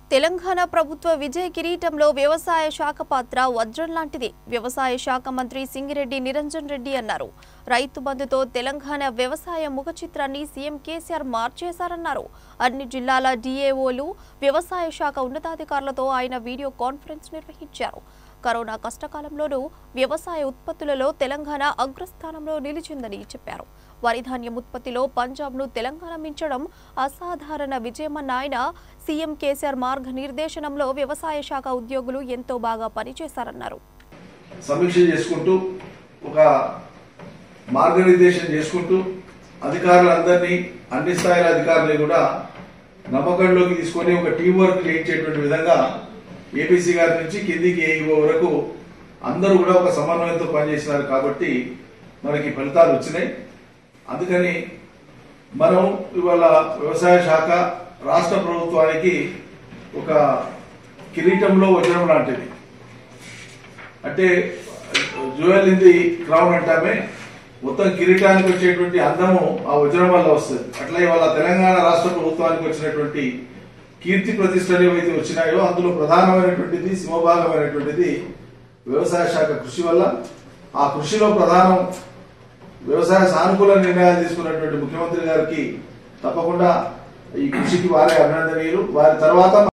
తెలంగాణ ప్రభుత్వ విజయ కిరీటంలో వ్యవసాయ శాఖ పాత్ర వజ్రం లాంటిది వ్యవసాయ శాఖ మంత్రి సింగిరెడ్డి నిరంజన్ రెడ్డి అన్నారు రైతు బంధుతో తెలంగాణ వ్యవసాయ ముఖ చిత్రాన్ని సీఎం కేసీఆర్ మార్చేశారన్నారు అన్ని జిల్లాల డిఏఓలు వ్యవసాయ శాఖ ఉన్నతాధికారులతో ఆయన వీడియో కాన్ఫరెన్స్ నిర్వహించారు కరోనా కష్టకాలంలోనూ వ్యవసాయ ఉత్పత్తులలో తెలంగాణ అగ్రస్థానంలో నిలిచిందని చెప్పారు వరి ధాన్యం ఉత్పత్తిలో పంజాబ్ను తెలంగాణ మించడం అసాధారణ విజయమన్న ఆయన సీఎం కేసీఆర్ మార్గనిర్దేశనంలో వ్యవసాయ శాఖ ఉద్యోగులు ఎంతో బాగా పనిచేశారన్నారు సమీక్ష చేసుకుంటూ ఒక మార్గనిర్దేశం చేసుకుంటూ అధికారులందరినీ అన్ని స్థాయిల అధికారులు కూడా నమ్మకంలోకి తీసుకొని ఒక టీం వర్క్ చేయించేటువంటి విధంగా ఏపీసీ గారి నుంచి కిందికి ఏఈఓ వరకు అందరూ కూడా ఒక సమన్వయంతో పనిచేసినారు కాబట్టి మనకి ఫలితాలు వచ్చినాయి అందుకని మనం ఇవాళ వ్యవసాయ శాఖ రాష్ట్ర ప్రభుత్వానికి ఒక కిరీటంలో వజ్రం లాంటిది అంటే జ్యువెల్ ఇన్ ది క్రౌన్ అంటామే మొత్తం కిరీటానికి వచ్చేటువంటి అందము ఆ వజ్రం వల్ల వస్తుంది అట్లా ఇవాళ తెలంగాణ రాష్ట్ర ప్రభుత్వానికి వచ్చినటువంటి కీర్తి ప్రతిష్టలు ఏవైతే వచ్చినాయో అందులో ప్రధానమైనటువంటిది సింహభాగమైనటువంటిది వ్యవసాయ శాఖ కృషి వల్ల ఆ కృషిలో ప్రధానం వ్యవసాయ సానుకూల నిర్ణయాలు తీసుకున్నటువంటి ముఖ్యమంత్రి గారికి తప్పకుండా ఈ కృషికి వారే అభినందనీయులు వారి తర్వాత